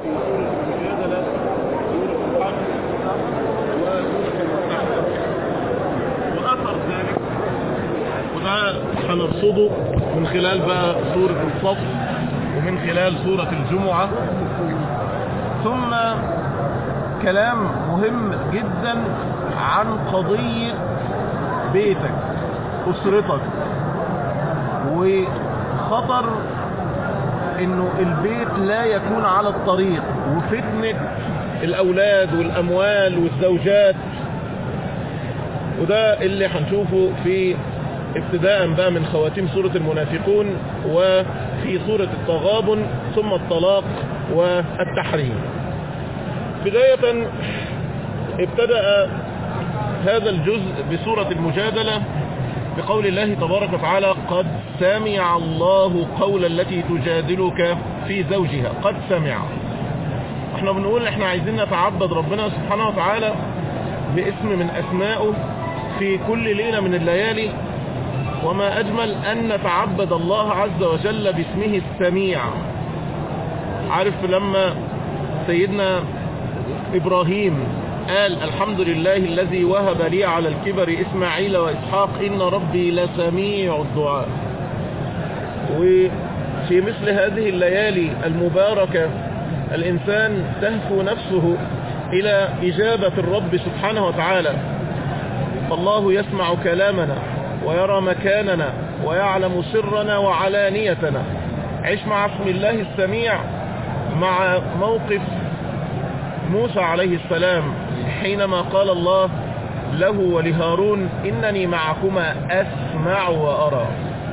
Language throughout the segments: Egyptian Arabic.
في سورة المجادلة سورة الحج وسورة المستحدث وأثر ذلك وده هنرصده من خلال بقى سورة الصف ومن خلال سورة الجمعة ثم كلام مهم جدا عن قضية بيتك أسرتك وخطر انه البيت لا يكون على الطريق وفتنة الاولاد والاموال والزوجات وده اللي هنشوفه في ابتداء بقى من خواتيم سورة المنافقون وفي سورة التغابن ثم الطلاق والتحريم بداية ابتدأ هذا الجزء بسورة المجادلة بقول الله تبارك وتعالى قد سمع الله قول التي تجادلك في زوجها قد سمع احنا بنقول احنا عايزين نتعبد ربنا سبحانه وتعالى باسم من اسمائه في كل ليلة من الليالي وما اجمل ان نتعبد الله عز وجل باسمه السميع عارف لما سيدنا ابراهيم قال الحمد لله الذي وهب لي على الكبر إسماعيل وإسحاق إن ربي لسميع الدعاء وفي مثل هذه الليالي المباركة الإنسان تهفو نفسه إلى إجابة الرب سبحانه وتعالى فالله يسمع كلامنا ويرى مكاننا ويعلم سرنا وعلانيتنا عش مع اسم الله السميع مع موقف موسى عليه السلام حينما قال الله له ولهارون إنني معكما أسمع وأرى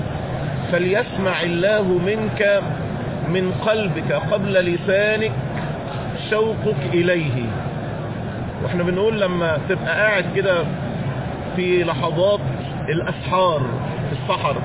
فليسمع الله منك من قلبك قبل لسانك شوقك إليه واحنا بنقول لما تبقى قاعد كده في لحظات الأسحار في الصحر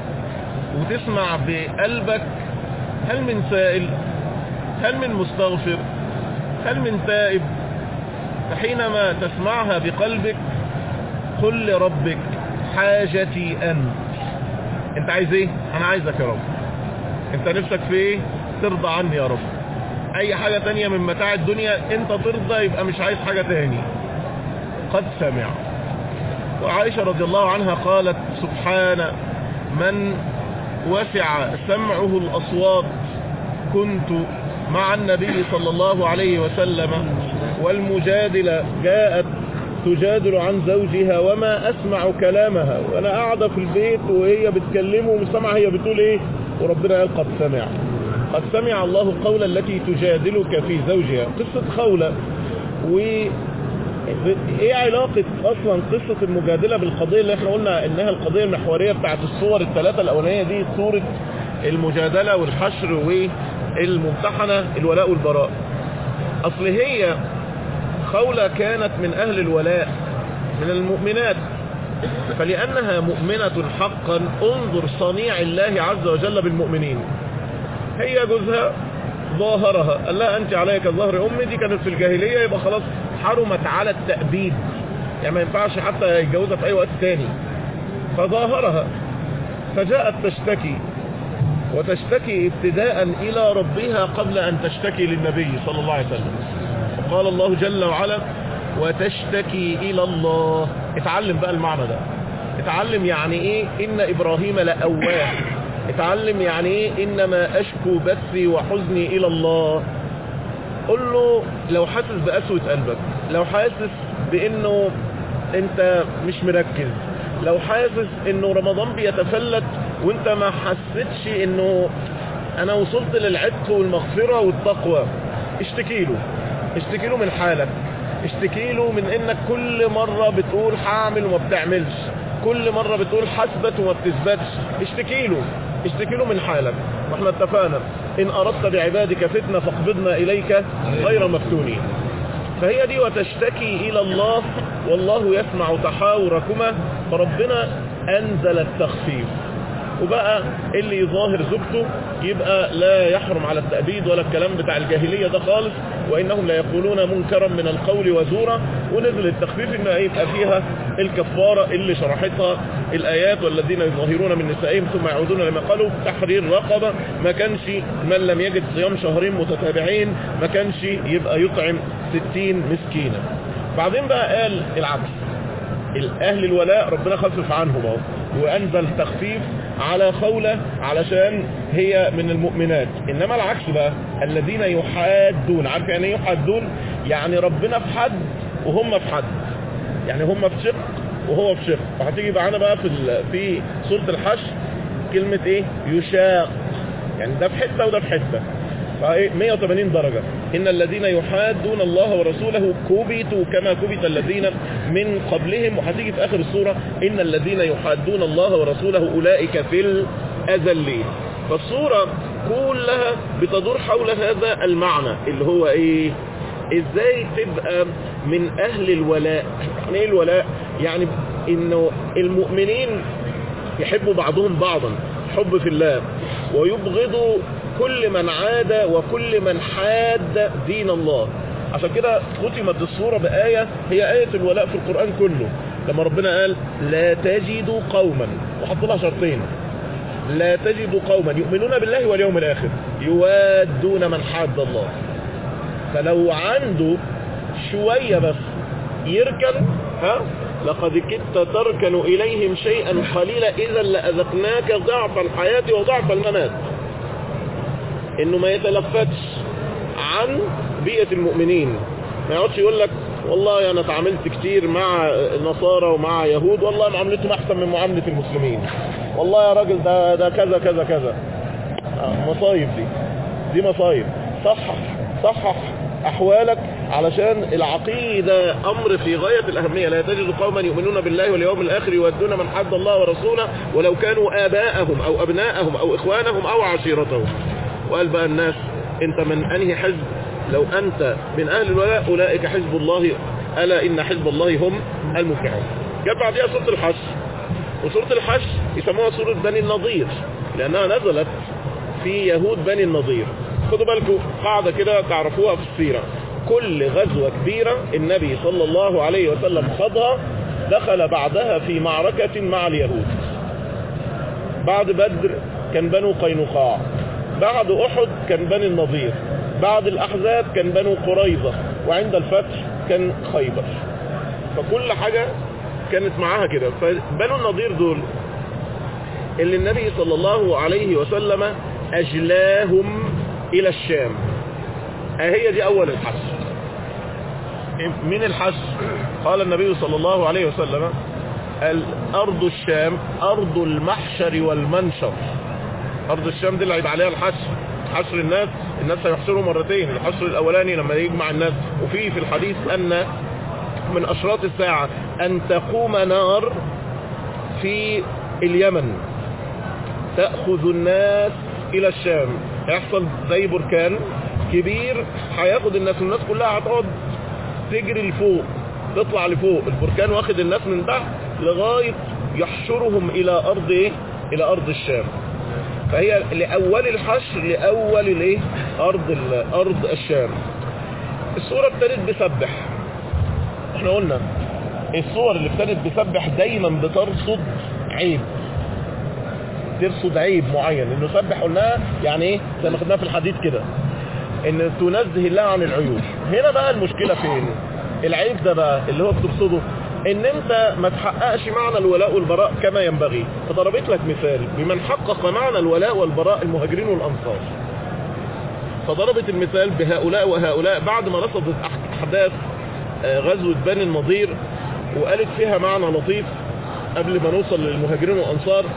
وتسمع بقلبك هل من سائل هل من مستغفر هل من تائب فحينما تسمعها بقلبك قل لربك حاجتي أنت انت عايز ايه انا عايزك يا رب انت نفسك في ايه ترضى عني يا رب اي حاجة تانية من متاع الدنيا انت ترضى يبقى مش عايز حاجة تاني قد سمع وعائشة رضي الله عنها قالت سبحان من وسع سمعه الأصوات كنت مع النبي صلى الله عليه وسلم والمجادلة جاءت تجادل عن زوجها وما أسمع كلامها وأنا قاعدة في البيت وهي بتكلمه ومش سامعة هي بتقول إيه وربنا قال قد سمع قد سمع الله قول التي تجادلك في زوجها قصة خولة و ايه علاقة اصلا قصة المجادلة بالقضية اللي احنا قلنا انها القضية المحورية بتاعت الصور الثلاثة الاولانية دي صورة المجادلة والحشر والممتحنة الولاء والبراء اصل هي خولة كانت من اهل الولاء من المؤمنات فلانها مؤمنة حقا انظر صنيع الله عز وجل بالمؤمنين هي جوزها ظاهرها قال لها انت عليك كظهر امي دي كانت في الجاهلية يبقى خلاص حرمت على التأبيد يعني ما ينفعش حتى يتجوزها في اي وقت تاني فظاهرها فجاءت تشتكي وتشتكي ابتداء الى ربها قبل ان تشتكي للنبي صلى الله عليه وسلم قال الله جل وعلا وتشتكي الى الله اتعلم بقى المعنى ده اتعلم يعني ايه ان ابراهيم لأواه اتعلم يعني ايه انما اشكو بثي وحزني الى الله قل له لو حاسس بقسوة قلبك لو حاسس بانه انت مش مركز لو حاسس انه رمضان بيتفلت وانت ما حسيتش انه انا وصلت للعتق والمغفرة والتقوى اشتكي له اشتكي له من حالك اشتكي له من انك كل مرة بتقول هعمل وما بتعملش كل مرة بتقول حسبت وما بتثبتش اشتكي له اشتكي له من حالك واحنا اتفقنا ان اردت بعبادك فتنة فاقبضنا اليك غير مفتونين فهي دي وتشتكي الى الله والله يسمع تحاوركما فربنا انزل التخفيف وبقى اللي يظاهر زوجته يبقى لا يحرم على التأبيد ولا الكلام بتاع الجاهلية ده خالص وإنهم لا يقولون منكرا من القول وزورا ونزل التخفيف إن يبقى فيها الكفارة اللي شرحتها الآيات والذين يظاهرون من نسائهم ثم يعودون لما قالوا تحرير رقبة ما كانش من لم يجد صيام شهرين متتابعين ما كانش يبقى يطعم ستين مسكينا بعدين بقى قال العكس الأهل الولاء ربنا خفف عنهم اهو وأنزل تخفيف على خولة علشان هي من المؤمنات إنما العكس بقى الذين يحادون عارف يعني ايه يحادون يعني ربنا في حد وهم في حد يعني هم في شق وهو في شق وهتيجي معانا بقى في في سورة الحشر كلمة ايه يشاق يعني ده في حتة وده في حتة فايه 180 درجة إن الذين يحادون الله ورسوله كبتوا كما كبت الذين من قبلهم وهتيجي في آخر السورة إن الذين يحادون الله ورسوله أولئك في الأذلين فالسورة كلها بتدور حول هذا المعنى اللي هو إيه إزاي تبقى من أهل الولاء يعني إيه الولاء يعني إنه المؤمنين يحبوا بعضهم بعضا حب في الله ويبغضوا كل من عاد وكل من حاد دين الله عشان كده ختمت الصورة بآية هي آية الولاء في القرآن كله لما ربنا قال لا تجد قوما وحط لها شرطين لا تجد قوما يؤمنون بالله واليوم الآخر يوادون من حاد الله فلو عنده شوية بس يركن ها لقد كدت تركن إليهم شيئا قليلا إذا لأذقناك ضعف الحياة وضعف الممات انه ما يتلفتش عن بيئة المؤمنين ما يقعدش يقول لك والله انا اتعاملت كتير مع نصارى ومع يهود والله معاملتهم احسن من معاملة المسلمين والله يا راجل ده ده كذا كذا كذا مصايب دي دي مصايب صحح صحح احوالك علشان العقيدة امر في غاية الاهمية لا تجد قوما يؤمنون بالله واليوم الاخر يودون من حد الله ورسوله ولو كانوا اباءهم او ابناءهم او اخوانهم او عشيرتهم وقال بقى الناس انت من انهي حزب لو انت من اهل الولاء اولئك حزب الله الا ان حزب الله هم المفلحون جاء بعدها سورة الحشر وسورة الحشر يسموها سورة بني النضير لانها نزلت في يهود بني النضير خدوا بالكم قاعدة كده تعرفوها في السيرة كل غزوة كبيرة النبي صلى الله عليه وسلم خاضها دخل بعدها في معركة مع اليهود بعد بدر كان بنو قينقاع بعد أحد كان بني النضير بعد الأحزاب كان بنو قريظة وعند الفتح كان خيبر فكل حاجة كانت معاها كده فبنو النضير دول اللي النبي صلى الله عليه وسلم أجلاهم إلى الشام هي دي أول الحشر من الحشر قال النبي صلى الله عليه وسلم الأرض الشام أرض المحشر والمنشر أرض الشام دي اللي هيبقى عليها الحشر حشر الناس الناس هيحشروا مرتين الحشر الأولاني لما يجمع الناس وفي في الحديث أن من أشراط الساعة أن تقوم نار في اليمن تأخذ الناس إلى الشام هيحصل زي بركان كبير هياخد الناس والناس كلها هتقعد تجري لفوق تطلع لفوق البركان واخد الناس من تحت لغاية يحشرهم إلى أرض إيه؟ إلى أرض الشام فهي لأول الحشر لأول الايه أرض أرض الشام الصورة ابتدت بسبح احنا قلنا الصور اللي ابتدت بسبح دايما بترصد عيب ترصد عيب معين انه سبح قلناها يعني ايه زي ما خدناها في الحديث كده ان تنزه الله عن العيوب هنا بقى المشكلة فين العيب ده بقى اللي هو بتقصده ان انت ما تحققش معنى الولاء والبراء كما ينبغي فضربت لك مثال بمن حقق معنى الولاء والبراء المهاجرين والانصار فضربت المثال بهؤلاء وهؤلاء بعد ما رصدت احداث غزوة بني النضير وقالت فيها معنى لطيف قبل ما نوصل للمهاجرين والانصار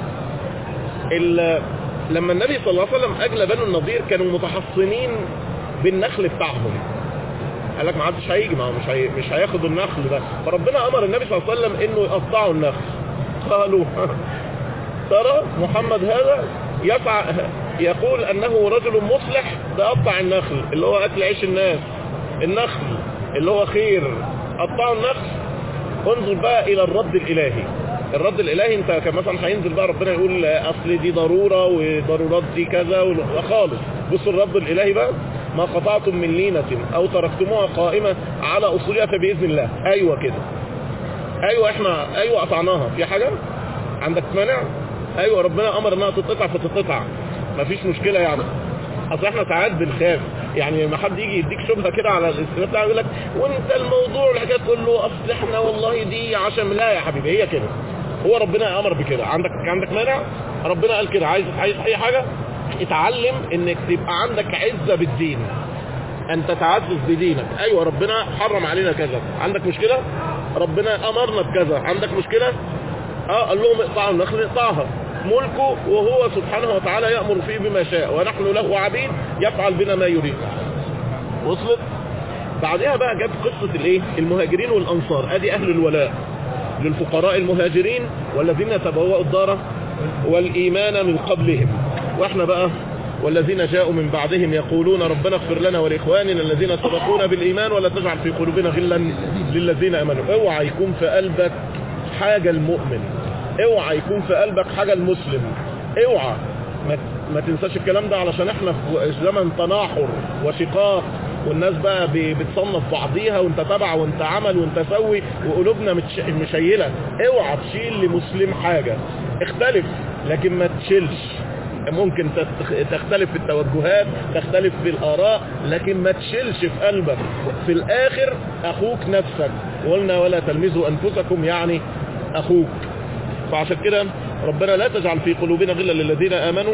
لما النبي صلى الله عليه وسلم اجلى بني النضير كانوا متحصنين بالنخل بتاعهم قال لك ما حدش هيجي ما مش هي... مش هياخد النخل ده فربنا امر النبي صلى الله عليه وسلم انه يقطعوا النخل قالوا ترى محمد هذا يفعل يقول انه رجل مصلح بيقطع النخل اللي هو اكل عيش الناس النخل اللي هو خير قطعوا النخل انظر بقى الى الرد الالهي الرد الالهي انت كان مثلا هينزل بقى ربنا يقول اصل دي ضروره وضرورات دي كذا خالص بص الرد الالهي بقى ما قطعتم من لينة او تركتموها قائمة على اصولها فباذن الله ايوه كده ايوه احنا ايوه قطعناها في حاجة عندك مانع ايوه ربنا امر انها تتقطع فتتقطع مفيش مشكلة يعني اصل احنا ساعات بنخاف يعني لما حد يجي يديك شبهه كده على الاستثناء بتاعه يقول لك وانت الموضوع الحكايه تقول له اصل احنا والله دي عشان لا يا حبيبي هي كده هو ربنا امر بكده عندك عندك مانع ربنا قال كده عايز عايز اي حاجه اتعلم انك تبقى عندك عزه بالدين ان تتعزز بدينك ايوه ربنا حرم علينا كذا عندك مشكله ربنا امرنا بكذا عندك مشكله اه قال لهم اقطعوا النخل اقطعها ملكه وهو سبحانه وتعالى يأمر فيه بما شاء ونحن له عبيد يفعل بنا ما يريد وصلت بعدها بقى جت قصة الايه المهاجرين والانصار ادي اهل الولاء للفقراء المهاجرين والذين تبوأوا الدار والايمان من قبلهم واحنا بقى والذين جاءوا من بعدهم يقولون ربنا اغفر لنا ولاخواننا الذين سبقونا بالايمان ولا تجعل في قلوبنا غلا للذين امنوا اوعى يكون في قلبك حاجة المؤمن اوعى يكون في قلبك حاجة المسلم اوعى ما, ما تنساش الكلام ده علشان احنا في زمن تناحر وشقاق والناس بقى بتصنف بعضيها وانت تبع وانت عمل وانت سوي وقلوبنا متش... مشيلة اوعى تشيل لمسلم حاجة اختلف لكن ما تشيلش ممكن تختلف في التوجهات تختلف في الآراء لكن ما تشيلش في قلبك في الآخر أخوك نفسك قلنا ولا تلمزوا أنفسكم يعني أخوك فعشان كده ربنا لا تجعل في قلوبنا غلا للذين آمنوا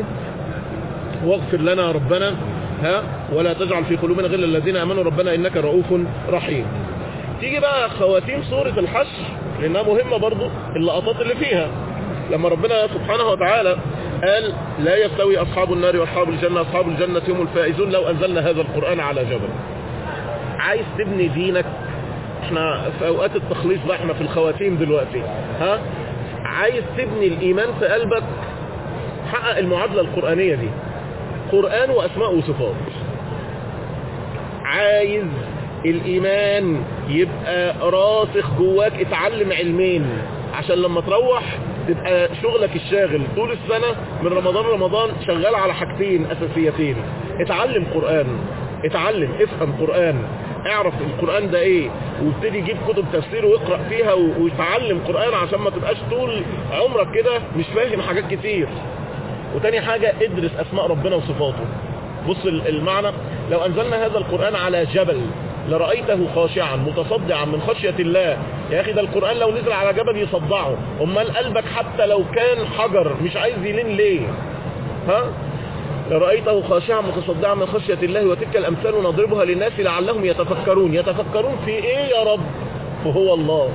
واغفر لنا ربنا ها ولا تجعل في قلوبنا غلا للذين آمنوا ربنا إنك رؤوف رحيم تيجي بقى خواتيم سورة الحشر لأنها مهمة برضو اللقطات اللي فيها لما ربنا سبحانه وتعالى قال لا يستوي أصحاب النار وأصحاب الجنة أصحاب الجنة هم الفائزون لو أنزلنا هذا القرآن على جبل عايز تبني دينك احنا في أوقات التخليص بقى احنا في الخواتيم دلوقتي ها عايز تبني الإيمان في قلبك حقق المعادلة القرآنية دي قرآن وأسماء وصفات عايز الإيمان يبقى راسخ جواك اتعلم علمين عشان لما تروح تبقى شغلك الشاغل طول السنة من رمضان رمضان شغال على حاجتين أساسيتين اتعلم قرآن اتعلم افهم قرآن اعرف القرآن ده ايه وابتدي جيب كتب تفسير واقرأ فيها وتعلم قرآن عشان ما تبقاش طول عمرك كده مش فاهم حاجات كتير وتاني حاجة ادرس اسماء ربنا وصفاته بص المعنى لو انزلنا هذا القرآن على جبل لرأيته خاشعا متصدعا من خشية الله يا اخي ده القرآن لو نزل على جبل يصدعه امال قلبك حتى لو كان حجر مش عايز يلين ليه ها لرأيته خاشعا متصدعا من خشية الله وتلك الأمثال نضربها للناس لعلهم يتفكرون يتفكرون في إيه يا رب وهو الله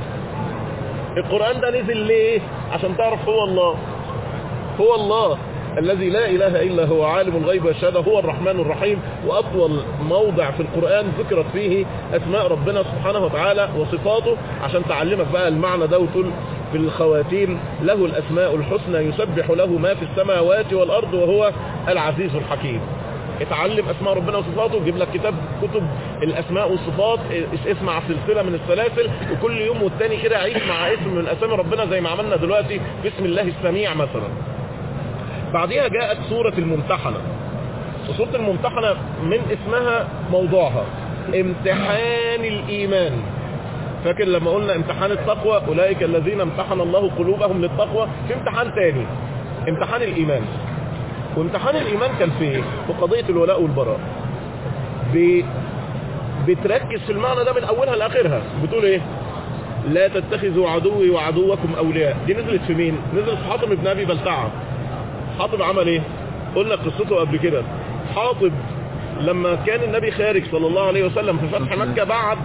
القرآن ده نزل ليه عشان تعرف هو الله هو الله الذي لا إله إلا هو عالم الغيب والشهادة هو الرحمن الرحيم وأطول موضع في القرآن ذكرت فيه أسماء ربنا سبحانه وتعالى وصفاته عشان تعلمك بقى المعنى ده وتقول في الخواتيم له الأسماء الحسنى يسبح له ما في السماوات والأرض وهو العزيز الحكيم اتعلم اسماء ربنا وصفاته وجيب لك كتاب كتب الاسماء والصفات اسمع سلسله من السلاسل وكل يوم والتاني كده عيش مع اسم من اسامي ربنا زي ما عملنا دلوقتي بسم الله السميع مثلا بعدها جاءت سورة الممتحنة وسورة الممتحنة من اسمها موضوعها امتحان الإيمان فاكر لما قلنا امتحان التقوى أولئك الذين امتحن الله قلوبهم للتقوى في امتحان تاني امتحان الإيمان وامتحان الإيمان كان في ايه؟ في قضية الولاء والبراء ب... بتركز في المعنى ده من أولها لآخرها بتقول ايه لا تتخذوا عدوي وعدوكم أولياء دي نزلت في مين نزلت في حاطم ابن أبي بلتعه حاطب عمل ايه قلنا قصته قبل كده حاطب لما كان النبي خارج صلى الله عليه وسلم في فتح مكة بعت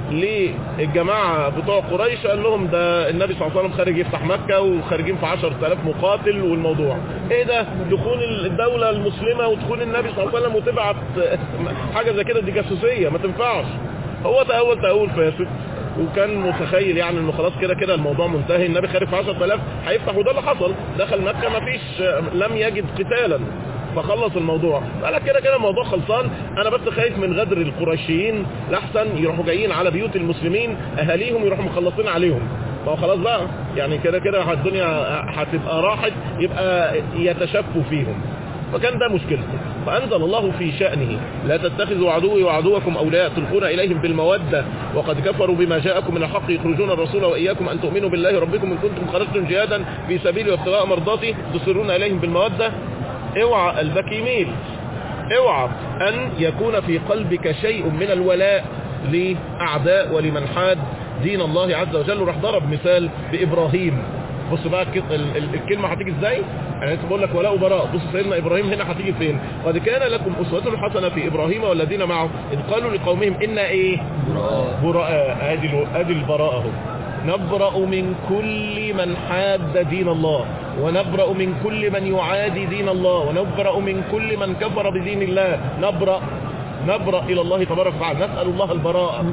للجماعة بتوع قريش قال لهم ده النبي صلى الله عليه وسلم خارج يفتح مكة وخارجين في 10000 مقاتل والموضوع ايه ده دخول الدولة المسلمة ودخول النبي صلى الله عليه وسلم وتبعت حاجة زي كده دي جاسوسية ما تنفعش هو تأول تأول فاسد وكان متخيل يعني انه خلاص كده كده الموضوع منتهي النبي خارج في 10000 هيفتح وده اللي حصل دخل مكة ما فيش لم يجد قتالا فخلص الموضوع قال لك كده كده الموضوع خلصان انا بس خايف من غدر القريشيين لحسن يروحوا جايين على بيوت المسلمين اهاليهم يروحوا مخلصين عليهم ما هو خلاص بقى يعني كده كده الدنيا هتبقى راحت يبقى يتشفوا فيهم فكان ده مشكلته فأنزل الله في شأنه لا تتخذوا عدوي وعدوكم أولياء تلقون إليهم بالمودة وقد كفروا بما جاءكم من الحق يخرجون الرسول وإياكم أن تؤمنوا بالله ربكم إن كنتم خرجتم جهادا في سبيل وابتغاء مرضاتي تصرون إليهم بالمودة اوعى قلبك يميل اوعى أن يكون في قلبك شيء من الولاء لأعداء ولمن حاد دين الله عز وجل راح ضرب مثال بإبراهيم بص بقى الكلمة هتيجي ازاي يعني انت بقول لك ولاء وبراء بص سيدنا ابراهيم هنا هتيجي فين قد كان لكم اسوة حسنة في ابراهيم والذين معه اذ قالوا لقومهم انا ايه براء ادي ادي البراءة اهو نبرأ من كل من حاد دين الله ونبرأ من كل من يعادي دين الله ونبرأ من كل من كفر بدين الله نبرأ نبرأ إلى الله تبارك وتعالى نسأل الله البراءة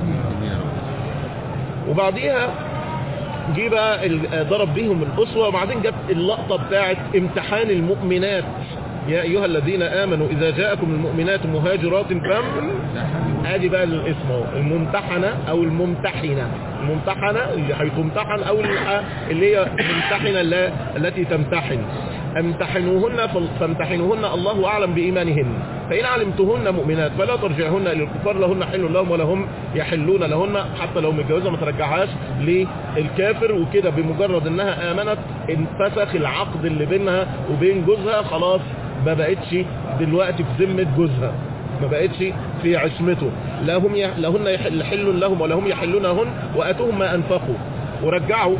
وبعديها جه بقى ضرب بيهم الأسوة وبعدين جت اللقطة بتاعت امتحان المؤمنات يا أيها الذين آمنوا إذا جاءكم المؤمنات مهاجرات فهم ادي بقى الاسم اهو الممتحنة أو الممتحنة الممتحنة اللي هيتمتحن أو اللي هي الممتحنة التي تمتحن امتحنوهن فامتحنوهن الله أعلم بإيمانهن فإن علمتهن مؤمنات فلا ترجعهن إلى الكفار لهن حل لهم ولهم يحلون لهن حتى لو متجوزة ما ترجعهاش للكافر وكده بمجرد انها آمنت انفسخ العقد اللي بينها وبين جوزها خلاص ما بقتش دلوقتي في ذمة جوزها ما بقتش في عصمته لهم ي... لهن يحل حل لهم ولهم يحلونهن واتوهم ما انفقوا ورجعوا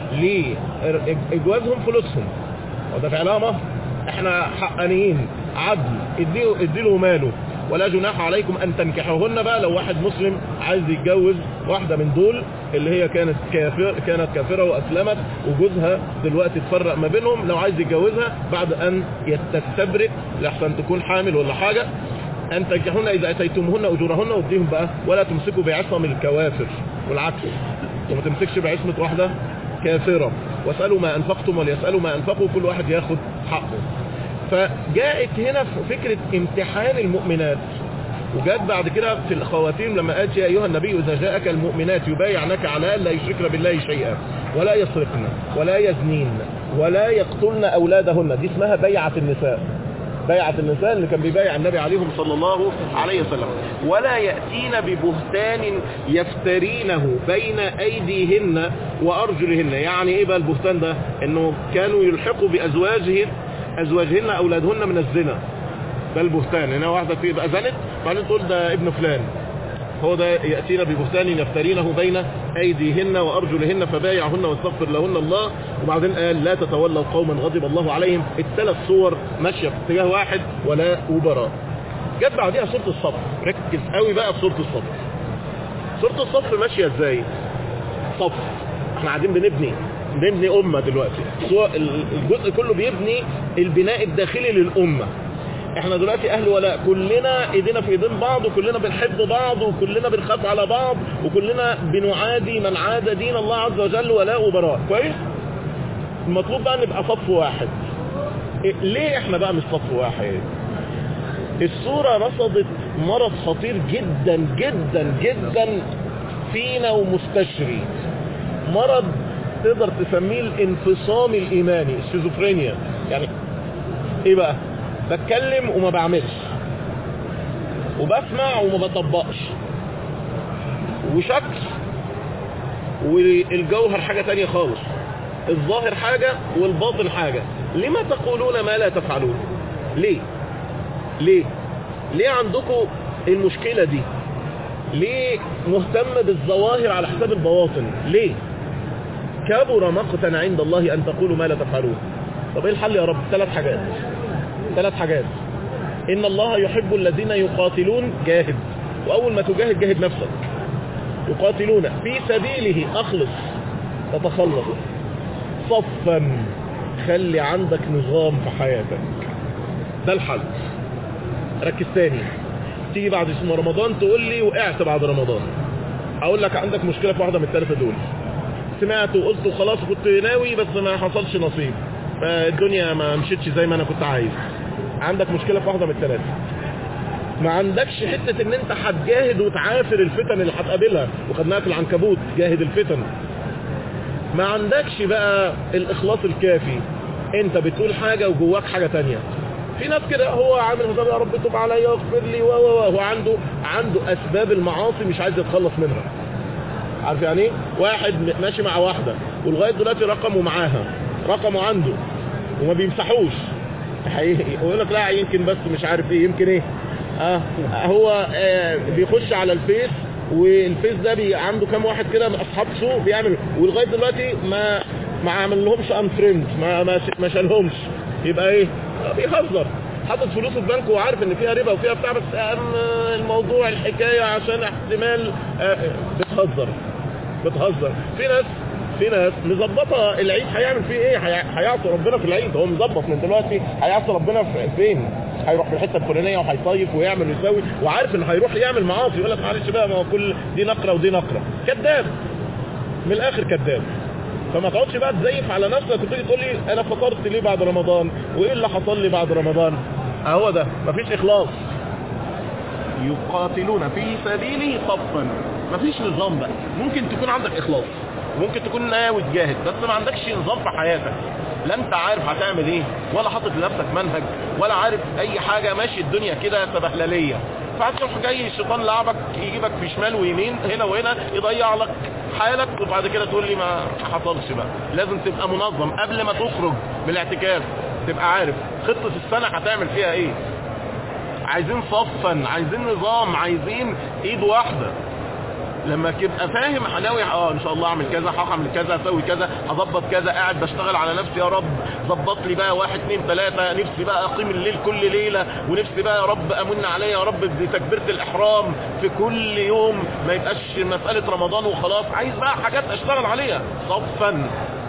لاجوازهم فلوسهم ودفع لها مهر احنا حقانيين عدل اديله اديله ماله ولا جناح عليكم ان تنكحوهن بقى لو واحد مسلم عايز يتجوز واحده من دول اللي هي كانت كافر كانت كافره واسلمت وجوزها دلوقتي اتفرق ما بينهم لو عايز يتجوزها بعد ان تستبرئ لحسن تكون حامل ولا حاجه ان تنكحوهن اذا اتيتموهن اجورهن واديهم بقى ولا تمسكوا بعصم الكوافر والعكس وما تمسكش بعصمه واحده كافره واسالوا ما انفقتم وليسالوا ما انفقوا كل واحد ياخد حقه فجاءت هنا فكرة امتحان المؤمنات وجاءت بعد كده في الخواتيم لما قالت يا أيها النبي إذا جاءك المؤمنات يبايعنك على أن لا يشركن بالله شيئا ولا يسرقن ولا يزنين ولا يقتلن أولادهن دي اسمها بيعة النساء بيعة النساء اللي كان بيبايع النبي عليهم صلى الله عليه وسلم ولا يأتين ببهتان يفترينه بين أيديهن وأرجلهن يعني إيه بقى البهتان ده إنه كانوا يلحقوا بأزواجهم ازواجهن اولادهن من الزنا ده البهتان هنا واحده في بقى زنت بعدين تقول ده ابن فلان هو ده ياتينا ببهتان يفترينه بين ايديهن وارجلهن فبايعهن واستغفر لهن الله وبعدين قال لا تتولوا قوما غضب الله عليهم الثلاث صور ماشيه في اتجاه واحد ولا وبراء جت بعديها سوره الصف ركز قوي بقى في سوره الصف سوره الصف ماشيه ازاي صف احنا قاعدين بنبني بنبني أمة دلوقتي الجزء كله بيبني البناء الداخلي للأمة احنا دلوقتي اهل ولاء كلنا ايدينا في ايدين بعض وكلنا بنحب بعض وكلنا بنخاف على بعض وكلنا بنعادي من عاد دين الله عز وجل ولاء وبراء كويس المطلوب بقى نبقى صف واحد إيه ليه احنا بقى مش صف واحد الصورة رصدت مرض خطير جدا جدا جدا فينا ومستشري مرض تقدر تسميه الانفصام الايماني الشيزوفرينيا يعني ايه بقى بتكلم وما بعملش وبسمع وما بطبقش وشكل والجوهر حاجة تانية خالص الظاهر حاجة والباطن حاجة لما تقولون ما لا تفعلون ليه ليه ليه عندكم المشكلة دي ليه مهتم بالظواهر على حساب البواطن ليه كبر مقتا عند الله أن تقولوا ما لا تفعلون طب ايه الحل يا رب ثلاث حاجات ثلاث حاجات إن الله يحب الذين يقاتلون جاهد وأول ما تجاهد جاهد نفسك يقاتلون في سبيله أخلص تتخلص صفا خلي عندك نظام في حياتك ده الحل ركز تاني تيجي بعد اسم رمضان تقول لي وقعت بعد رمضان اقول لك عندك مشكلة في واحدة من الثلاثة دول سمعت وقلت وخلاص كنت ناوي بس ما حصلش نصيب فالدنيا ما مشيتش زي ما انا كنت عايز عندك مشكلة في واحدة من الثلاثة ما عندكش حتة ان انت هتجاهد وتعافر الفتن اللي هتقابلها وخدناها في العنكبوت جاهد الفتن ما عندكش بقى الاخلاص الكافي انت بتقول حاجة وجواك حاجة تانية في ناس كده هو عامل حساب يا رب تب عليا واغفر لي و هو عنده عنده اسباب المعاصي مش عايز يتخلص منها عارف يعني ايه واحد ماشي مع واحدة ولغاية دلوقتي رقمه معاها رقمه عنده وما بيمسحوش يقول لك لا يمكن بس مش عارف ايه يمكن ايه اه هو آه بيخش على الفيس والفيس ده بي عنده كام واحد كده من اصحاب سوء بيعمل ولغايه دلوقتي ما ما عمل لهمش ان فريند ما ما, ما شالهمش يبقى ايه بيهزر حاطط فلوس في بنك وعارف ان فيها ربا وفيها بتاع بس الموضوع الحكايه عشان احتمال آه بتهزر بتهزر في ناس في ناس مظبطه العيد هيعمل فيه ايه هيعصي ربنا في العيد هو مظبط من دلوقتي هيعصي ربنا فين هيروح في الحته الفلانيه وهيصيف ويعمل ويسوي وعارف ان هيروح يعمل معاصي يقول لك معلش بقى ما هو كل دي نقره ودي نقره كذاب من الاخر كذاب فما تقعدش بقى تزيف على نفسك وتيجي تقول لي انا فطرت ليه بعد رمضان وايه اللي حصل لي بعد رمضان اهو ده مفيش اخلاص يقاتلون في سبيله صفا مفيش نظام بقى ممكن تكون عندك اخلاص ممكن تكون ناوي تجاهد بس ما عندكش نظام في حياتك لا انت عارف هتعمل ايه ولا حاطط لنفسك منهج ولا عارف اي حاجة ماشي الدنيا كده سبهللية فهتروح جاي الشيطان لعبك يجيبك في شمال ويمين هنا وهنا يضيع لك حالك وبعد كده تقول لي ما حصلش بقى لازم تبقى منظم قبل ما تخرج من الاعتكاف تبقى عارف خطة السنة هتعمل فيها ايه عايزين صفا عايزين نظام عايزين ايد واحدة لما تبقى فاهم هناوي اه ان شاء الله اعمل كذا هعمل كذا اسوي كذا اظبط كذا قاعد بشتغل على نفسي يا رب ظبط لي بقى واحد اثنين ثلاثة نفسي بقى اقيم الليل كل ليلة ونفسي بقى يا رب امن عليا يا رب بتكبيرة الاحرام في كل يوم ما يبقاش مسألة رمضان وخلاص عايز بقى حاجات اشتغل عليها صفا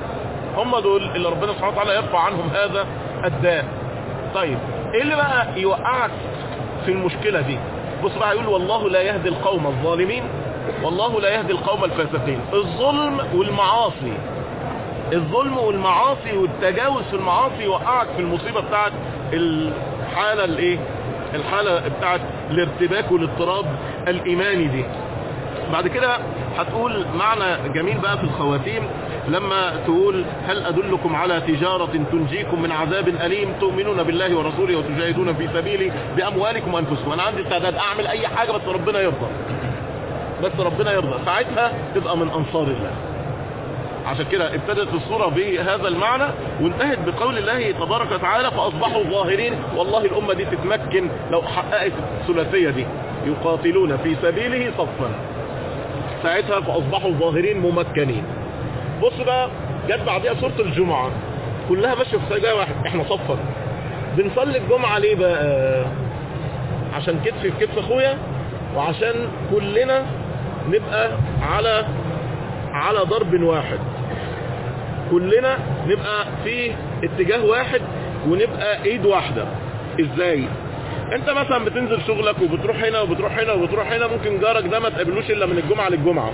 هم دول اللي ربنا سبحانه وتعالى يرفع عنهم هذا الداء طيب ايه اللي بقى يوقعك في المشكلة دي بص بقى يقول والله لا يهدي القوم الظالمين والله لا يهدي القوم الفاسقين الظلم والمعاصي الظلم والمعاصي والتجاوز في المعاصي يوقعك في المصيبة بتاعت الحالة الايه الحالة بتاعت الارتباك والاضطراب الايماني دي بعد كده هتقول معنى جميل بقى في الخواتيم لما تقول هل أدلكم على تجارة تنجيكم من عذاب أليم تؤمنون بالله ورسوله وتجاهدون في سبيله بأموالكم وأنفسكم أنا عندي استعداد أعمل أي حاجة بس ربنا يرضى بس ربنا يرضى ساعتها تبقى من أنصار الله عشان كده ابتدت الصورة بهذا المعنى وانتهت بقول الله تبارك وتعالى فأصبحوا ظاهرين والله الأمة دي تتمكن لو حققت الثلاثية دي يقاتلون في سبيله صفا ساعتها فأصبحوا ظاهرين ممكنين بص بقى جت بعديها سورة الجمعة كلها ماشية في سجاية واحد احنا صفا بنصلي الجمعة ليه بقى عشان كتفي في كتف اخويا وعشان كلنا نبقى على على ضرب واحد كلنا نبقى في اتجاه واحد ونبقى ايد واحدة ازاي انت مثلا بتنزل شغلك وبتروح هنا وبتروح هنا وبتروح هنا ممكن جارك ده ما تقابلوش الا من الجمعة للجمعة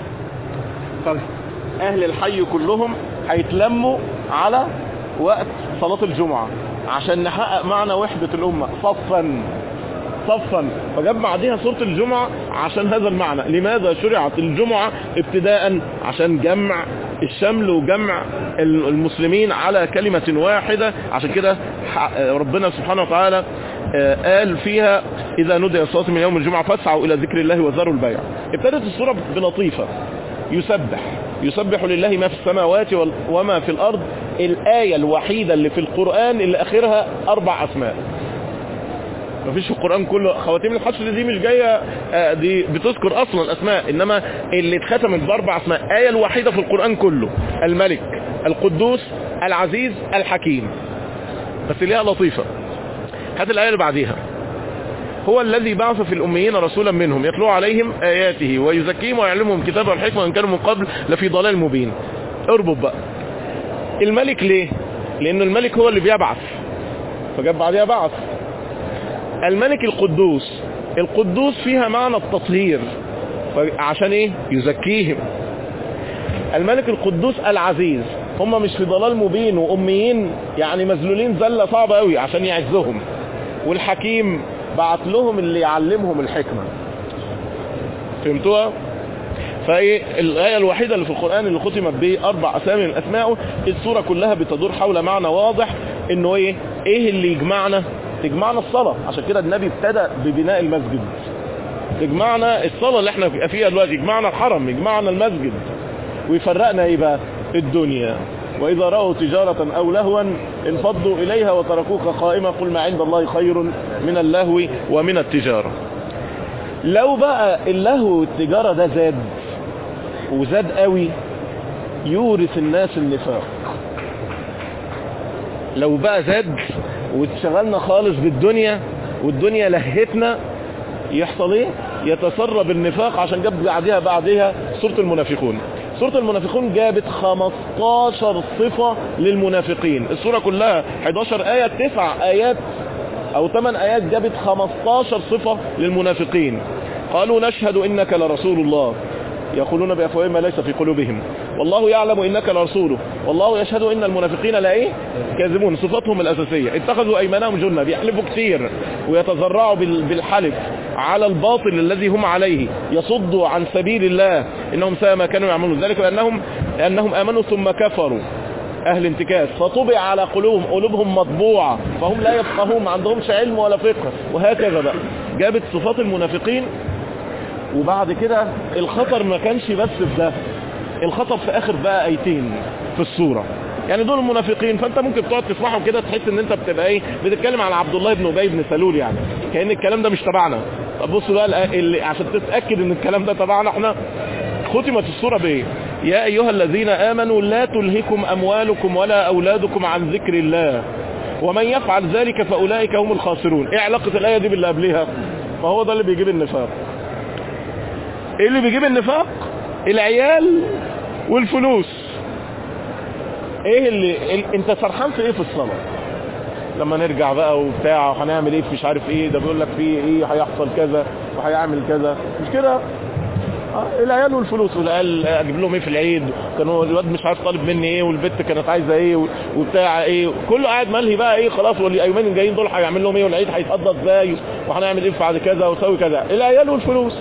اهل الحي كلهم هيتلموا على وقت صلاة الجمعة عشان نحقق معنى وحدة الامة صفا صفا فجاب بعدها سورة الجمعة عشان هذا المعنى لماذا شرعت الجمعة ابتداء عشان جمع الشمل وجمع المسلمين على كلمة واحدة عشان كده ربنا سبحانه وتعالى قال فيها إذا نودي الصلاة من يوم الجمعة فاسعوا إلى ذكر الله وذروا البيع ابتدت السورة بلطيفة يسبح يسبح لله ما في السماوات وما في الأرض الآية الوحيدة اللي في القرآن اللي آخرها أربع أسماء مفيش في القرآن كله خواتيم الحشر دي مش جاية دي بتذكر اصلا الاسماء انما اللي اتختمت باربع اسماء آية الوحيدة في القرآن كله الملك القدوس العزيز الحكيم بس ليها لطيفة هات الآية اللي بعديها هو الذي بعث في الأميين رسولا منهم يتلو عليهم آياته ويزكيهم ويعلمهم كتاب والحكمة وإن كانوا من قبل لفي ضلال مبين اربط بقى الملك ليه لأن الملك هو اللي بيبعث فجاب بعدها بعث الملك القدوس القدوس فيها معنى التطهير عشان ايه يزكيهم الملك القدوس العزيز هم مش في ضلال مبين واميين يعني مذلولين ذله صعبه قوي عشان يعزهم والحكيم بعت لهم اللي يعلمهم الحكمه فهمتوها فايه الآية الوحيدة اللي في القرآن اللي ختمت به أربع أسامي من أسمائه السورة كلها بتدور حول معنى واضح إنه إيه إيه اللي يجمعنا تجمعنا الصلاة عشان كده النبي ابتدى ببناء المسجد يجمعنا الصلاة اللي احنا فيها دلوقتي يجمعنا الحرم يجمعنا المسجد ويفرقنا ايه بقى الدنيا واذا رأوا تجارة او لهوا انفضوا اليها وتركوك قائمة قل ما عند الله خير من اللهو ومن التجارة لو بقى اللهو والتجارة ده زاد وزاد قوي يورث الناس النفاق لو بقى زاد واتشغلنا خالص بالدنيا والدنيا لهتنا يحصل ايه يتسرب النفاق عشان جاب بعدها بعدها سورة المنافقون سورة المنافقون جابت 15 صفة للمنافقين السورة كلها 11 آية 9 آيات او 8 آيات جابت 15 صفة للمنافقين قالوا نشهد انك لرسول الله يقولون بأفواههم ما ليس في قلوبهم والله يعلم إنك لرسوله والله يشهد إن المنافقين لا إيه كاذبون صفاتهم الأساسية اتخذوا أيمانهم جنة بيحلفوا كثير ويتذرعوا بالحلف على الباطل الذي هم عليه يصدوا عن سبيل الله إنهم ساء ما كانوا يعملون ذلك بأنهم, لأنهم آمنوا ثم كفروا أهل انتكاس فطبع على قلوبهم قلوبهم مطبوعة فهم لا يفقهون ما عندهمش علم ولا فقه وهكذا بقى جابت صفات المنافقين وبعد كده الخطر ما كانش بس في ده الخطر في اخر بقى ايتين في الصورة يعني دول المنافقين فانت ممكن تقعد تسمعهم كده تحس ان انت بتبقى ايه بتتكلم على عبد الله بن ابي بن سلول يعني كان الكلام ده مش تبعنا طب بصوا بقى اللي عشان تتاكد ان الكلام ده تبعنا احنا ختمت الصورة بايه يا ايها الذين امنوا لا تلهكم اموالكم ولا اولادكم عن ذكر الله ومن يفعل ذلك فاولئك هم الخاسرون ايه علاقة الايه دي باللي قبلها فهو ده اللي بيجيب النفاق ايه اللي بيجيب النفاق العيال والفلوس ايه اللي ال... انت فرحان في ايه في الصلاة لما نرجع بقى وبتاع وهنعمل ايه في مش عارف ايه ده بيقول لك في ايه هيحصل كذا وهيعمل كذا مش كده آه العيال والفلوس والعيال اجيب لهم ايه في العيد كانوا الواد مش عارف طالب مني ايه والبت كانت عايزه ايه وبتاع ايه كله قاعد ملهي بقى ايه خلاص والايامين الجايين دول هيعمل لهم ايه والعيد هيتقضى ازاي وهنعمل ايه بعد كذا وسوي كذا العيال والفلوس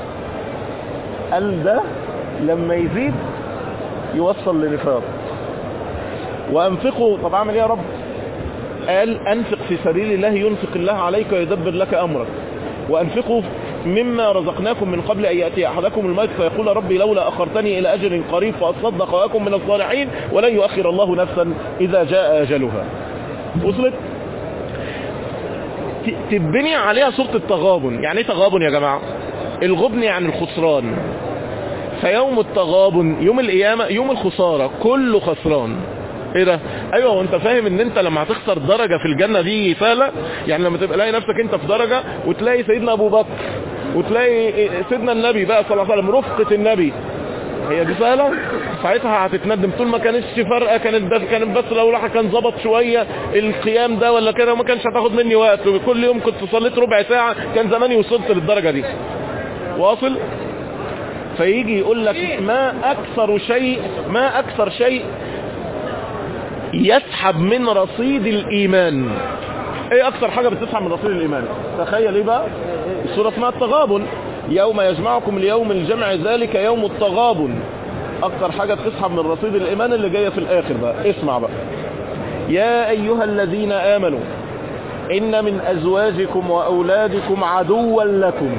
قال ده لما يزيد يوصل لنفاق وانفقوا طب اعمل ايه يا رب قال انفق في سبيل الله ينفق الله عليك ويدبر لك امرك وانفقوا مما رزقناكم من قبل ان ياتي احدكم الموت فيقول ربي لولا اخرتني الى اجل قريب فاصدق واكن من الصالحين ولن يؤخر الله نفسا اذا جاء اجلها وصلت تبني عليها صورة التغابن يعني ايه تغابن يا جماعة الغبن يعني الخسران فيوم التغابن يوم القيامة يوم الخسارة كله خسران ايه ده ايوه وانت فاهم ان انت لما هتخسر درجة في الجنة دي سهلة يعني لما تبقى لاقي نفسك انت في درجة وتلاقي سيدنا ابو بكر وتلاقي سيدنا النبي بقى صلى الله عليه وسلم رفقة النبي هي دي سهلة ساعتها هتتندم طول ما كانتش فرقة كانت بس كانت بس لو راح كان ظبط شوية القيام ده ولا كده وما كانش هتاخد مني وقت كل يوم كنت صليت ربع ساعة كان زماني وصلت للدرجة دي واصل فيجي يقول لك ما اكثر شيء ما اكثر شيء يسحب من رصيد الايمان ايه اكثر حاجة بتسحب من رصيد الايمان تخيل ايه بقى السورة اسمها التغابن يوم يجمعكم اليوم الجمع ذلك يوم التغابن اكثر حاجة بتسحب من رصيد الايمان اللي جاية في الاخر بقى اسمع بقى يا ايها الذين امنوا ان من ازواجكم واولادكم عدوا لكم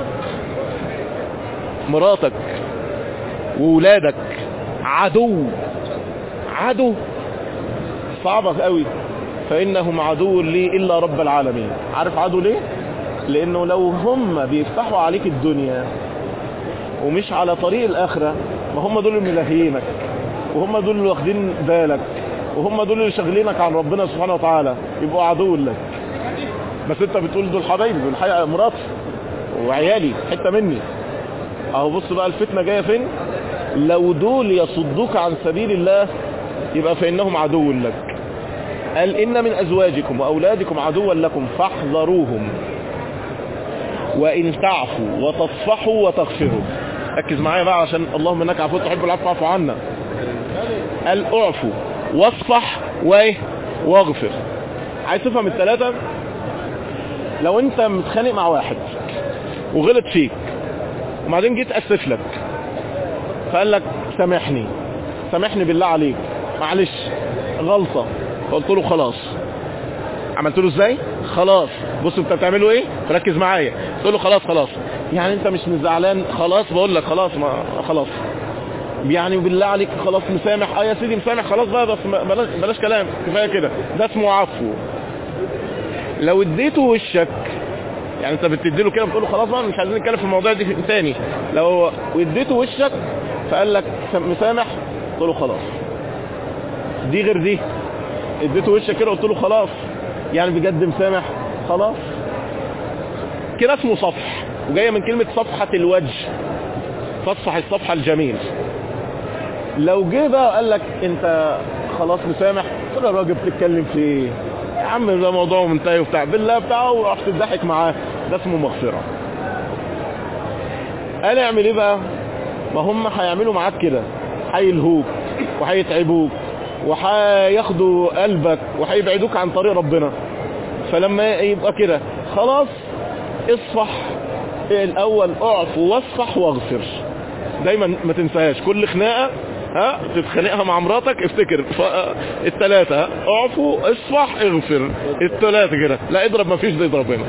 مراتك وولادك عدو عدو صعبة قوي فإنهم عدو لي إلا رب العالمين عارف عدو ليه لأنه لو هم بيفتحوا عليك الدنيا ومش على طريق الآخرة ما هم دول اللي ملهيينك وهم دول اللي واخدين بالك وهم دول اللي شغلينك عن ربنا سبحانه وتعالى يبقوا عدو لك بس انت بتقول دول حبايبي بالحقيقة مراتي وعيالي حتة مني اهو بص بقى الفتنة جاية فين لو دول يصدوك عن سبيل الله يبقى فإنهم عدو لك قال إن من أزواجكم وأولادكم عدوا لكم فاحذروهم وإن تعفوا وتصفحوا وتغفروا ركز معايا بقى عشان اللهم انك عفو تحب العفو عفو عنا قال اعفو واصفح وايه واغفر عايز تفهم الثلاثة لو انت متخانق مع واحد وغلط فيك وبعدين جيت اسف لك فقال لك سامحني سامحني بالله عليك معلش غلطة فقلت له خلاص عملت له ازاي خلاص بص انت بتعمله ايه ركز معايا قلت له خلاص خلاص يعني انت مش زعلان خلاص بقول لك خلاص ما خلاص يعني بالله عليك خلاص مسامح اه يا سيدي مسامح خلاص بقى بس بلاش, بلاش كلام كفايه كده ده اسمه عفو لو اديته وشك يعني انت بتدي له كده بتقول له خلاص بقى مش عايزين نتكلم في الموضوع دي تاني لو اديته وشك فقال لك مسامح قلت له خلاص دي غير دي اديته وشك كده قلت له خلاص يعني بجد مسامح خلاص كده اسمه صفح وجايه من كلمه صفحه الوجه فاصفح الصفحه الجميل لو جه بقى قال لك انت خلاص مسامح قلت له يا راجل بتتكلم في ايه يا عم ده موضوع منتهي وبتاع بالله بتاعه ورحت تضحك معاه ده اسمه مغفره قال اعمل ايه بقى ما هم هيعملوا معاك كده هيلهوك وهيتعبوك وهياخدوا قلبك وهيبعدوك عن طريق ربنا فلما يبقى كده خلاص اصفح الاول اعف واصفح واغفر دايما ما تنساهاش كل خناقه ها تتخانقها مع مراتك افتكر الثلاثه اعفو اصفح اغفر الثلاثه كده لا اضرب ما فيش زي ربنا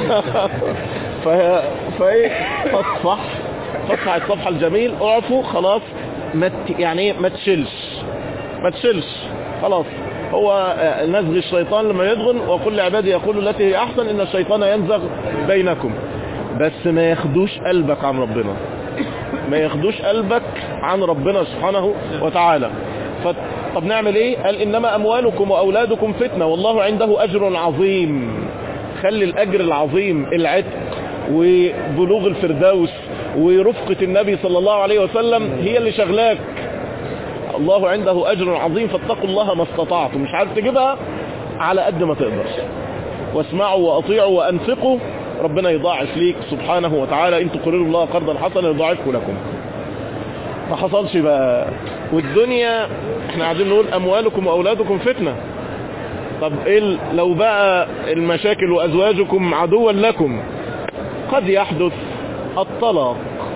ف فايه فاصفح فاصفح الصفحه الجميل اعفو خلاص ما ت... يعني ما تشيلش ما تشيلش خلاص هو نزغ الشيطان لما يدغن وكل عبادي يقول التي هي احسن ان الشيطان ينزغ بينكم بس ما ياخدوش قلبك عن ربنا ما ياخدوش قلبك عن ربنا سبحانه وتعالى ف... طب نعمل ايه قال انما اموالكم واولادكم فتنة والله عنده اجر عظيم خلي الاجر العظيم العتق وبلوغ الفردوس ورفقة النبي صلى الله عليه وسلم هي اللي شغلاك الله عنده اجر عظيم فاتقوا الله ما استطعتم مش عارف تجيبها على قد ما تقدر واسمعوا واطيعوا وانفقوا ربنا يضاعف ليك سبحانه وتعالى ان تقرروا الله قرضا حسنا يضاعفه لكم ما حصلش بقى والدنيا احنا قاعدين نقول اموالكم واولادكم فتنه طب ايه لو بقى المشاكل وازواجكم عدوا لكم قد يحدث الطلاق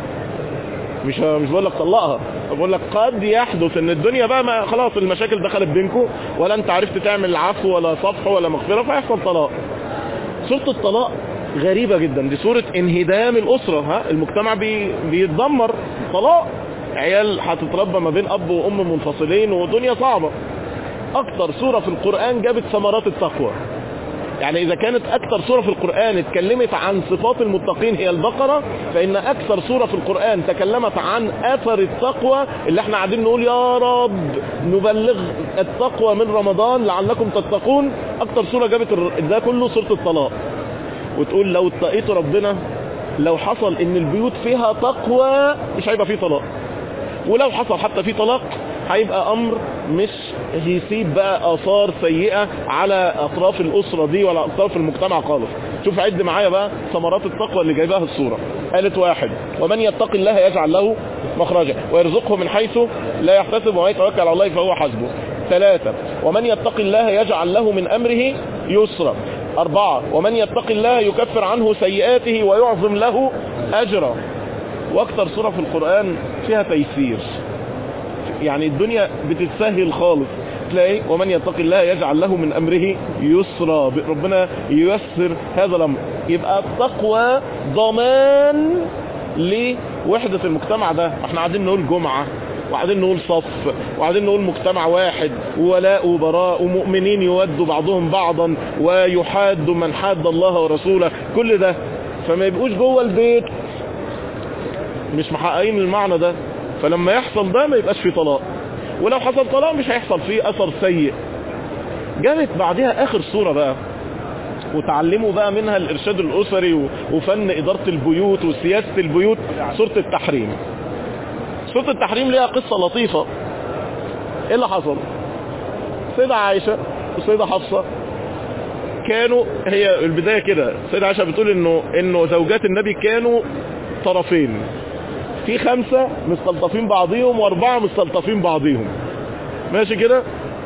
مش مش بقول لك طلقها بقول لك قد يحدث ان الدنيا بقى ما خلاص المشاكل دخلت بينكم ولا انت عرفت تعمل عفو ولا صفح ولا مغفره فيحصل طلاق سوره الطلاق غريبة جدا دي سورة انهدام الأسرة ها المجتمع بي بيتدمر طلاق عيال هتتربى ما بين أب وأم منفصلين ودنيا صعبة أكتر سورة في القرآن جابت ثمرات التقوى يعني إذا كانت أكثر سورة في القرآن اتكلمت عن صفات المتقين هي البقرة فإن أكثر سورة في القرآن تكلمت عن أثر التقوى اللي احنا قاعدين نقول يا رب نبلغ التقوى من رمضان لعلكم تتقون أكثر سورة جابت ده كله سورة الطلاق وتقول لو اتقيتوا ربنا لو حصل ان البيوت فيها تقوى مش هيبقى فيه طلاق ولو حصل حتى فيه طلاق هيبقى امر مش هيسيب بقى اثار سيئة على اطراف الاسرة دي ولا اطراف المجتمع خالص شوف عد معايا بقى ثمرات التقوى اللي جايباها الصورة قالت واحد ومن يتق الله يجعل له مخرجا ويرزقه من حيث لا يحتسب ومن يتوكل على الله فهو حسبه ثلاثة ومن يتق الله يجعل له من امره يسرا أربعة ومن يتق الله يكفر عنه سيئاته ويعظم له أجرا وأكثر سورة في القرآن فيها تيسير يعني الدنيا بتتسهل خالص تلاقي ومن يتق الله يجعل له من أمره يسرا ربنا ييسر هذا الأمر يبقى التقوى ضمان لوحدة المجتمع ده احنا قاعدين نقول جمعة وقاعدين نقول صف وقاعدين نقول مجتمع واحد ولاء وبراء ومؤمنين يودوا بعضهم بعضا ويحاد من حاد الله ورسوله كل ده فما يبقوش جوه البيت مش محققين المعنى ده فلما يحصل ده ما يبقاش فيه طلاق ولو حصل طلاق مش هيحصل فيه اثر سيء جابت بعدها اخر صورة بقى وتعلموا بقى منها الارشاد الاسري وفن ادارة البيوت وسياسة البيوت سورة التحريم سورة التحريم ليها قصة لطيفة ايه اللي حصل سيدة عائشة وسيدة حفصة كانوا هي البداية كده سيدة عائشة بتقول انه انه زوجات النبي كانوا طرفين في خمسة مستلطفين بعضيهم واربعة مستلطفين بعضيهم ماشي كده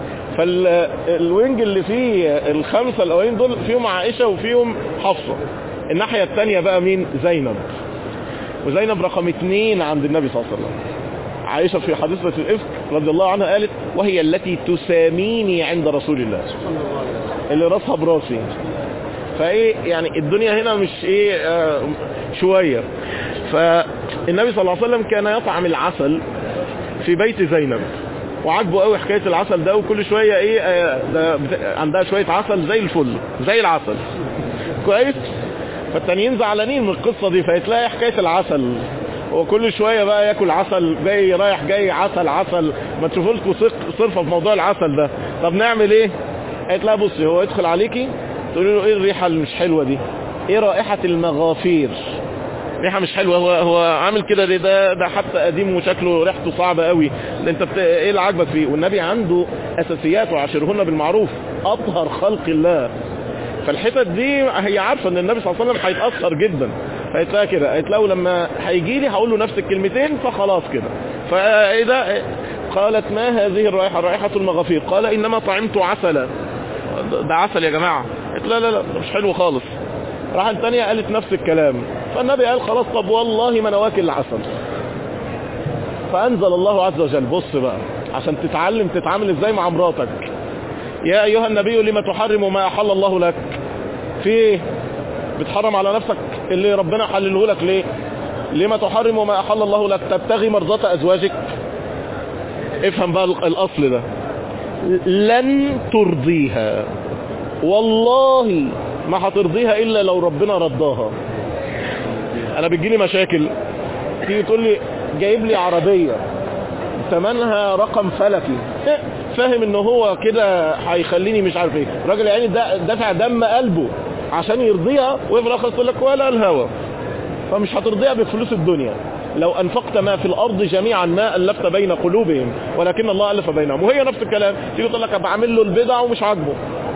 فالوينج اللي فيه الخمسة الاولين دول فيهم عائشة وفيهم حفصة الناحية التانية بقى مين زينب وزينب رقم اتنين عند النبي صلى الله عليه وسلم عائشة في حديثة الإفك رضي الله عنها قالت وهي التي تساميني عند رسول الله اللي راسها براسي فايه يعني الدنيا هنا مش ايه آه شوية فالنبي صلى الله عليه وسلم كان يطعم العسل في بيت زينب وعجبه قوي حكاية العسل ده وكل شوية ايه آه ده عندها شوية عسل زي الفل زي العسل كويس فالتانيين زعلانين من القصة دي فيتلاقي حكاية العسل وكل شوية بقى ياكل عسل جاي رايح جاي عسل عسل ما تشوفوا لكم صرفة في موضوع العسل ده طب نعمل ايه قالت لها بصي هو يدخل عليكي تقولي له ايه الريحة اللي مش حلوة دي ايه رائحة المغافير ريحة مش حلوة هو هو عامل كده ليه ده ده حتى قديم وشكله ريحته صعبة قوي ده انت بت... ايه اللي عاجبك فيه والنبي عنده اساسيات وعاشرهن بالمعروف اطهر خلق الله فالحتت دي هي عارفة ان النبي صلى الله عليه وسلم هيتأثر جدا فقالت لها كده قالت له لما هيجي لي هقول له نفس الكلمتين فخلاص كده فايه ده قالت ما هذه الرائحة رائحة المغافير قال انما طعمت عسلا ده عسل يا جماعة قالت لا لا لا مش حلو خالص راح الثانية قالت نفس الكلام فالنبي قال خلاص طب والله ما انا واكل العسل فانزل الله عز وجل بص بقى عشان تتعلم تتعامل ازاي مع مراتك يا ايها النبي لما تحرم ما احل الله لك في ايه بتحرم على نفسك اللي ربنا حلله لك ليه لما تحرم ما احل الله لك تبتغي مرضات ازواجك افهم بقى الاصل ده لن ترضيها والله ما هترضيها الا لو ربنا رضاها انا بتجيلي مشاكل تيجي تقول لي جايب لي عربية ثمنها رقم فلكي فاهم ان هو كده هيخليني مش عارف ايه الراجل يعني دافع دم قلبه عشان يرضيها وفي الاخر تقول لك ولا الهوى فمش هترضيها بفلوس الدنيا لو انفقت ما في الارض جميعا ما الفت بين قلوبهم ولكن الله الف بينهم وهي نفس الكلام تيجي تقول لك بعمل له البدع ومش عاجبه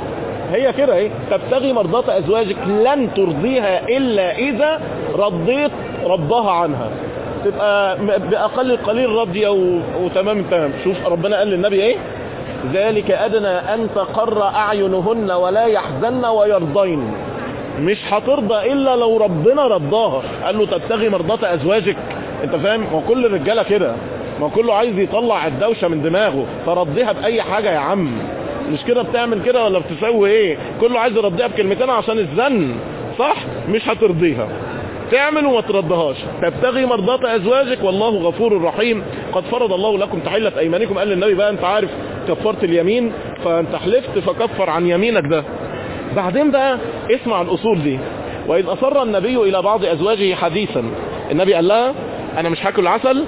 هي كده ايه تبتغي مرضات ازواجك لن ترضيها الا اذا رضيت ربها عنها تبقى باقل القليل راضيه و... وتمام تمام شوف ربنا قال للنبي ايه ذلك ادنى ان تقر اعينهن ولا يحزن ويرضين مش هترضى الا لو ربنا رضاها قال له تبتغي مرضات ازواجك انت فاهم ما كل الرجاله كده ما كله عايز يطلع الدوشه من دماغه فرضيها باي حاجه يا عم مش كده بتعمل كده ولا بتسوي ايه كله عايز يرضيها بكلمتين عشان الزن صح مش هترضيها تعمل وما ترضهاش تبتغي مرضات ازواجك والله غفور رحيم قد فرض الله لكم تحلة ايمانكم قال للنبي بقى انت عارف كفرت اليمين فانت حلفت فكفر عن يمينك ده بعدين بقى اسمع الاصول دي واذ اصر النبي الى بعض ازواجه حديثا النبي قال لها انا مش هاكل عسل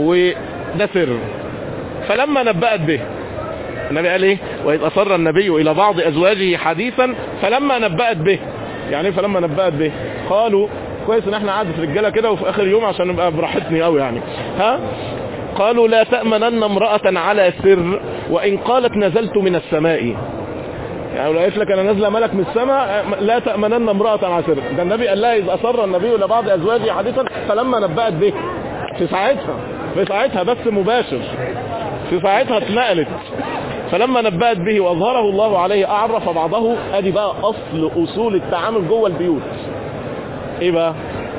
وده سر فلما نبأت به النبي قال ايه واذ اصر النبي الى بعض ازواجه حديثا فلما نبأت به يعني فلما نبأت به قالوا كويس ان احنا قعدت رجاله كده وفي اخر يوم عشان نبقى براحتني قوي يعني ها قالوا لا تأمنن امرأة على سر وإن قالت نزلت من السماء يعني لو قالت لك أنا نازلة ملك من السماء لا تأمنن امرأة على سر ده النبي قال لها إذ أصر النبي لبعض أزواجه حديثا فلما نبأت به في ساعتها في ساعتها بس مباشر في ساعتها اتنقلت فلما نبأت به وأظهره الله عليه أعرف بعضه أدي بقى أصل أصول التعامل جوه البيوت إيه بقى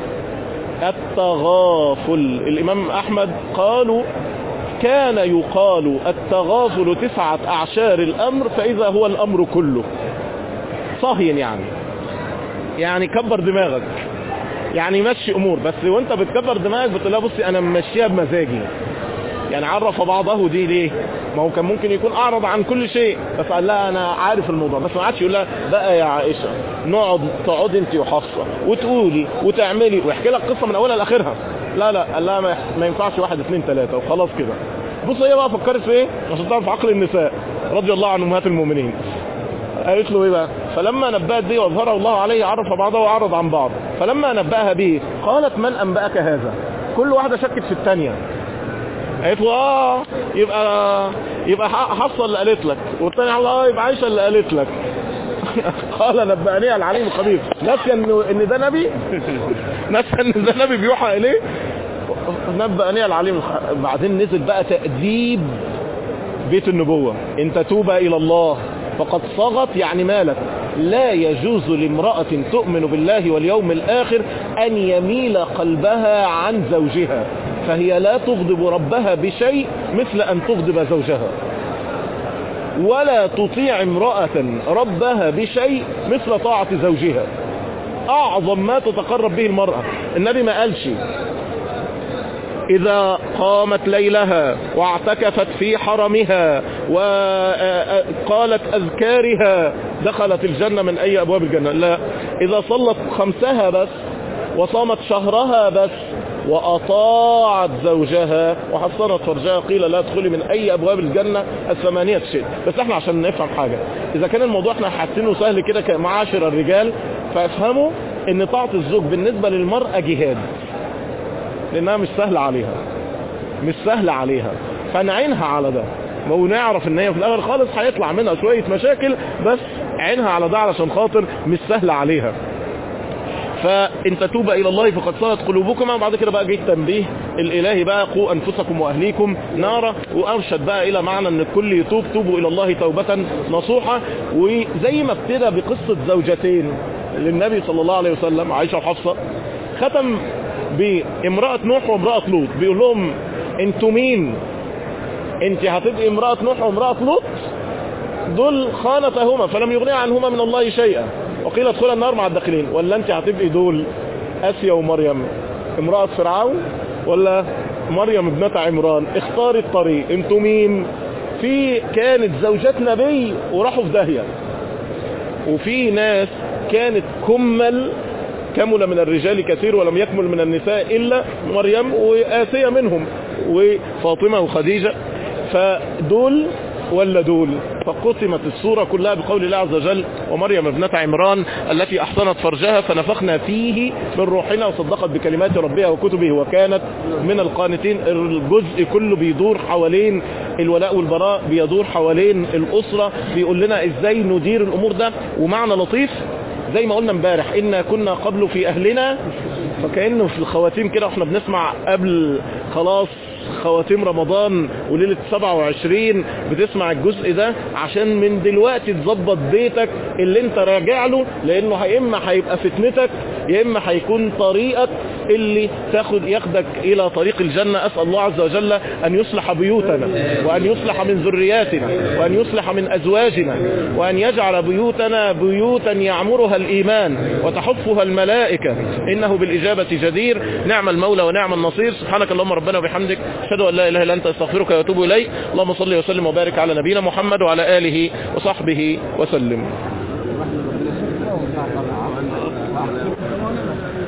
التغافل الإمام أحمد قالوا كان يقال التغافل تسعة أعشار الأمر فإذا هو الأمر كله صهين يعني يعني كبر دماغك يعني مشي أمور بس وانت بتكبر دماغك بتقول لها بصي أنا ممشيها بمزاجي يعني عرف بعضه دي ليه ما هو كان ممكن يكون اعرض عن كل شيء بس قال لها انا عارف الموضوع بس ما عادش يقول لها بقى يا عائشه نقعد تقعدي انت وحفصه وتقولي وتعملي ويحكي لك قصه من اولها لاخرها لا لا قال لها ما, ما ينفعش واحد اثنين ثلاثه وخلاص كده بص هي بقى فكرت في ايه عشان تعرف عقل النساء رضي الله عن امهات المؤمنين قالت له ايه بقى فلما نبأت به واظهره الله عليه عرف بعضه وعرض عن بعض فلما نبأها به قالت من انبأك هذا كل واحده شكت في الثانيه قالت له اه يبقى يبقى حفصه اللي قالت لك والثاني قال اه يبقى عائشه اللي قالت لك قال نبأني العليم الخبير ناسيه ان ان ده نبي ناسيه ان ده نبي بيوحى اليه نبأني العليم الخ... بعدين نزل بقى تأديب بيت النبوة ان تتوبى الى الله فقد صغت يعني مالت لا يجوز لامرأة تؤمن بالله واليوم الآخر أن يميل قلبها عن زوجها فهي لا تغضب ربها بشيء مثل أن تغضب زوجها ولا تطيع امرأة ربها بشيء مثل طاعة زوجها أعظم ما تتقرب به المرأة النبي ما قالش إذا قامت ليلها واعتكفت في حرمها وقالت أذكارها دخلت الجنة من أي أبواب الجنة لا إذا صلت خمسها بس وصامت شهرها بس وأطاعت زوجها وحصنت فرجها قيل لا تدخلي من أي أبواب الجنة الثمانية شيء بس احنا عشان نفهم حاجة إذا كان الموضوع احنا حاسينه سهل كده كمعاشر الرجال فافهموا ان طاعة الزوج بالنسبة للمرأة جهاد لانها مش سهلة عليها مش سهلة عليها فنعينها على ده ونعرف ان هي في الاول خالص هيطلع منها شوية مشاكل بس عينها على ده علشان خاطر مش سهلة عليها فان تتوب الى الله فقد صارت قلوبكما وبعد كده بقى جه التنبيه الالهي بقى قوا انفسكم واهليكم نارا وارشد بقى الى معنى ان الكل يتوب توبوا الى الله توبة نصوحة وزي ما ابتدى بقصة زوجتين للنبي صلى الله عليه وسلم عائشة وحفصة ختم بامرأة نوح وامرأة لوط بيقول لهم انتوا مين انت هتبقي امرأة نوح وامرأة لوط دول خانتهما فلم يغني عنهما من الله شيئا وقيل ادخل النار مع الداخلين ولا انت هتبقي دول اسيا ومريم امرأة فرعون ولا مريم ابنة عمران اختاري الطريق انتوا مين في كانت زوجات نبي وراحوا في داهية وفي ناس كانت كمل كمل من الرجال كثير ولم يكمل من النساء إلا مريم وآسية منهم وفاطمة وخديجة فدول ولا دول فقسمت السورة كلها بقول الله عز وجل ومريم ابنة عمران التي أحصنت فرجها فنفخنا فيه من روحنا وصدقت بكلمات ربها وكتبه وكانت من القانتين الجزء كله بيدور حوالين الولاء والبراء بيدور حوالين الأسرة بيقول لنا ازاي ندير الأمور ده ومعنى لطيف زي ما قلنا امبارح إنا كنا قبل في أهلنا فكأنه في الخواتيم كده واحنا بنسمع قبل خلاص خواتيم رمضان وليلة 27 بتسمع الجزء ده عشان من دلوقتي تظبط بيتك اللي انت راجع له لانه يا اما هيبقى فتنتك يا اما هيكون طريقك اللي تاخد ياخدك الى طريق الجنة اسأل الله عز وجل ان يصلح بيوتنا وان يصلح من ذرياتنا وان يصلح من ازواجنا وان يجعل بيوتنا بيوتا يعمرها الايمان وتحفها الملائكة انه بالاجابة جدير نعم المولى ونعم النصير سبحانك اللهم ربنا وبحمدك اشهد ان لا اله الا انت استغفرك واتوب اليك اللهم صل وسلم وبارك على نبينا محمد وعلى اله وصحبه وسلم